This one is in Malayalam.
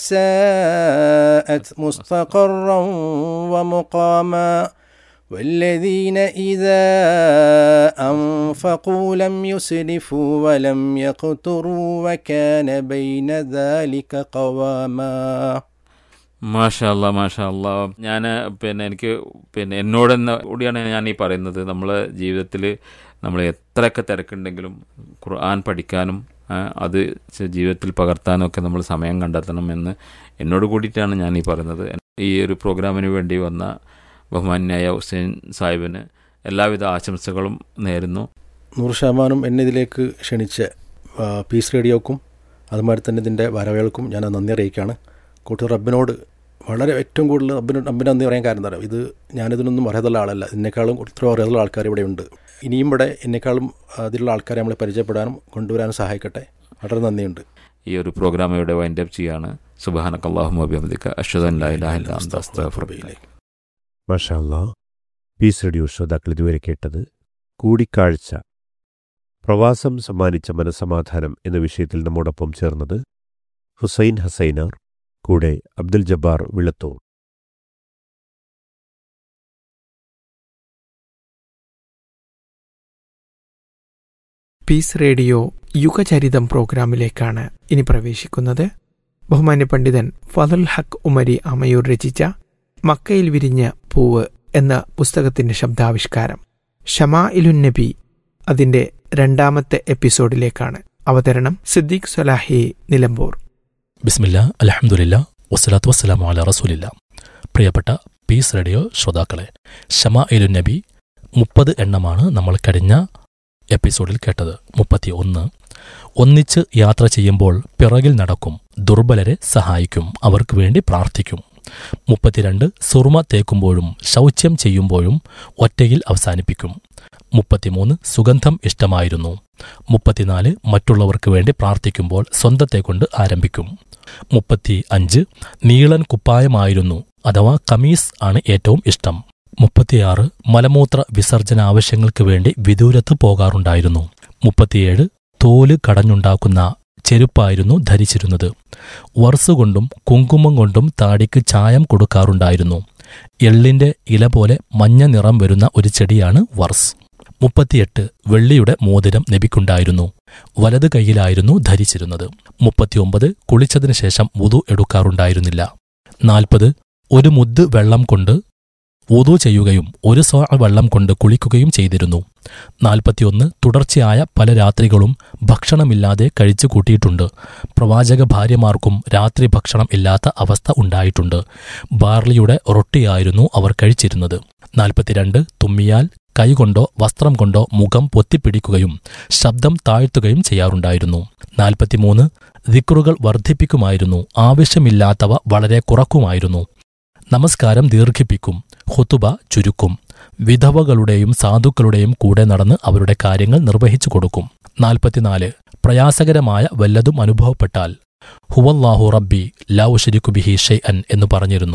ساءت مستقرا ومقاما والذين إذا أنفقوا لم يسرفوا ولم يقتروا وكان بين ذلك قواما മാഷല്ല മാഷല്ല ഞാൻ പിന്നെ എനിക്ക് പിന്നെ എന്നോട് തന്നെ കൂടിയാണ് ഞാൻ ഈ പറയുന്നത് നമ്മളെ ജീവിതത്തിൽ നമ്മൾ എത്രയൊക്കെ തിരക്കുണ്ടെങ്കിലും ഖുർആൻ പഠിക്കാനും ആ, അത് ചെ- ജീവിതത്തിൽ പകർത്താനും ഒക്കെ നമ്മൾ സമയം കണ്ടെത്തണം എന്ന് എന്നോട് കൂടിയിട്ടാണ് ഞാൻ ഈ പറയുന്നത് ഈ ഒരു പ്രോഗ്രാമിന് വേണ്ടി വന്ന ബഹുമാന്യായ ഹുസൈൻ സാഹിബിന് എല്ലാവിധ ആശംസകളും നേരുന്നു നൂറ് ശതമാനം എന്നെ ഇതിലേക്ക് ക്ഷണിച്ച ആ, പീസ് റേഡിയോക്കും അതുമാതിരി തന്നെ ഇതിൻ്റെ വരവേൽക്കും ഞാൻ നന്ദി അറിയിക്കുകയാണ് കൂട്ടു റബ്ബിനോട് വളരെ ഏറ്റവും കൂടുതൽ റബ്ബിനോട് റബ്ബിന് നന്ദി പറയാൻ കാരണം എന്താ പറയുക ഇത് ഞാനിതിനൊന്നും അറിയാതുള്ള ആളല്ല എന്നെക്കാളും ഒത്തിരി അറിയാതുള്ള ആൾക്കാർ ഇവിടെ ഉണ്ട് ഇനിയും ഇവിടെ എന്നെക്കാളും അതിലുള്ള ആൾക്കാരെ നമ്മളെ പരിചയപ്പെടാനും കൊണ്ടുവരാനും സഹായിക്കട്ടെ വളരെ നന്ദിയുണ്ട് ഈ ഒരു പ്രോഗ്രാം ഇവിടെ വൈൻഡ് അപ്പ് ചെയ്യാണ് സുബാനക്കല്ലാഹു അഭിഹദിക്ക അഷ്ഹദൻ ലാ ഇലാഹ ഇല്ല അന്ത അസ്തഗ്ഫിറുക ഇലൈക്. മഷാല്ല പീസ് റേഡിയോ ശ്രോതാക്കൾ ഇതുവരെ കേട്ടത് കൂടിക്കാഴ്ച പ്രവാസം സമ്മാനിച്ച മനസമാധാനം എന്ന വിഷയത്തിൽ നമ്മോടൊപ്പം ചേർന്നത് ഹുസൈൻ ഹസൈനാർ കൂടെ അബ്ദുൽ ജബ്ബാർ വിളത്തൂർ പീസ് റേഡിയോ യുഗചരിതം പ്രോഗ്രാമിലേക്കാണ് ഇനി പ്രവേശിക്കുന്നത് ബഹുമാന്യ പണ്ഡിതൻ ഫതുൽ ഹക്ക് ഉമരി അമയൂർ രചിച്ച മക്കയിൽ വിരിഞ്ഞ പൂവ് എന്ന പുസ്തകത്തിന്റെ ശബ്ദാവിഷ്കാരം ഷമാ ഇലുൻ നബി അതിന്റെ രണ്ടാമത്തെ എപ്പിസോഡിലേക്കാണ് അവതരണം സിദ്ദീഖ് സലാഹി നിലമ്പൂർ ബിസ്മില്ല അലഹമുല്ല വസ്സലാത്തു വസ്സലാമു അല റസൂലില്ല പ്രിയപ്പെട്ട പീസ് റേഡിയോ ശ്രോതാക്കളെ ഷമാ ഇലു നബി മുപ്പത് എണ്ണമാണ് നമ്മൾ കഴിഞ്ഞ എപ്പിസോഡിൽ കേട്ടത് മുപ്പത്തി ഒന്ന് ഒന്നിച്ച് യാത്ര ചെയ്യുമ്പോൾ പിറകിൽ നടക്കും ദുർബലരെ സഹായിക്കും അവർക്ക് വേണ്ടി പ്രാർത്ഥിക്കും മുപ്പത്തിരണ്ട് സുറുമ തേക്കുമ്പോഴും ശൗച്യം ചെയ്യുമ്പോഴും ഒറ്റയിൽ അവസാനിപ്പിക്കും മുപ്പത്തിമൂന്ന് സുഗന്ധം ഇഷ്ടമായിരുന്നു മുപ്പത്തിനാല് മറ്റുള്ളവർക്ക് വേണ്ടി പ്രാർത്ഥിക്കുമ്പോൾ സ്വന്തത്തെ കൊണ്ട് ആരംഭിക്കും മുപ്പത്തി അഞ്ച് നീളൻ കുപ്പായമായിരുന്നു അഥവാ കമീസ് ആണ് ഏറ്റവും ഇഷ്ടം മുപ്പത്തിയാറ് മലമൂത്ര വിസർജന ആവശ്യങ്ങൾക്ക് വേണ്ടി വിദൂരത്ത് പോകാറുണ്ടായിരുന്നു മുപ്പത്തിയേഴ് തോല് കടഞ്ഞുണ്ടാക്കുന്ന ചെരുപ്പായിരുന്നു ധരിച്ചിരുന്നത് വർസുകൊണ്ടും കുങ്കുമം കൊണ്ടും താടിക്ക് ചായം കൊടുക്കാറുണ്ടായിരുന്നു എള്ളിന്റെ ഇല പോലെ മഞ്ഞ നിറം വരുന്ന ഒരു ചെടിയാണ് വർസ് മുപ്പത്തിയെട്ട് വെള്ളിയുടെ മോതിരം നബിക്കുണ്ടായിരുന്നു വലത് കൈയിലായിരുന്നു ധരിച്ചിരുന്നത് മുപ്പത്തിയൊമ്പത് കുളിച്ചതിനു ശേഷം വുതു എടുക്കാറുണ്ടായിരുന്നില്ല നാൽപ്പത് ഒരു മുദ്ദ് വെള്ളം കൊണ്ട് വുതു ചെയ്യുകയും ഒരു സ്വാ വെള്ളം കൊണ്ട് കുളിക്കുകയും ചെയ്തിരുന്നു നാൽപ്പത്തിയൊന്ന് തുടർച്ചയായ പല രാത്രികളും ഭക്ഷണമില്ലാതെ കഴിച്ചു കൂട്ടിയിട്ടുണ്ട് പ്രവാചക ഭാര്യമാർക്കും രാത്രി ഭക്ഷണം ഇല്ലാത്ത അവസ്ഥ ഉണ്ടായിട്ടുണ്ട് ബാർലിയുടെ റൊട്ടിയായിരുന്നു അവർ കഴിച്ചിരുന്നത് നാൽപ്പത്തിരണ്ട് തുമ്മിയാൽ കൈകൊണ്ടോ വസ്ത്രം കൊണ്ടോ മുഖം പൊത്തിപ്പിടിക്കുകയും ശബ്ദം താഴ്ത്തുകയും ചെയ്യാറുണ്ടായിരുന്നു നാൽപ്പത്തിമൂന്ന് ദിക്റുകൾ വർദ്ധിപ്പിക്കുമായിരുന്നു ആവശ്യമില്ലാത്തവ വളരെ കുറക്കുമായിരുന്നു നമസ്കാരം ദീർഘിപ്പിക്കും ഹുത്തുബ ചുരുക്കും വിധവകളുടെയും സാധുക്കളുടെയും കൂടെ നടന്ന് അവരുടെ കാര്യങ്ങൾ നിർവഹിച്ചു കൊടുക്കും നാൽപ്പത്തിനാല് പ്രയാസകരമായ വല്ലതും അനുഭവപ്പെട്ടാൽ ഹുവല്ലാഹു റബ്ബി ലാ ഉഷരിക്കു ബിഹി ഷെയ് അൻ എന്ന് പറഞ്ഞിരുന്നു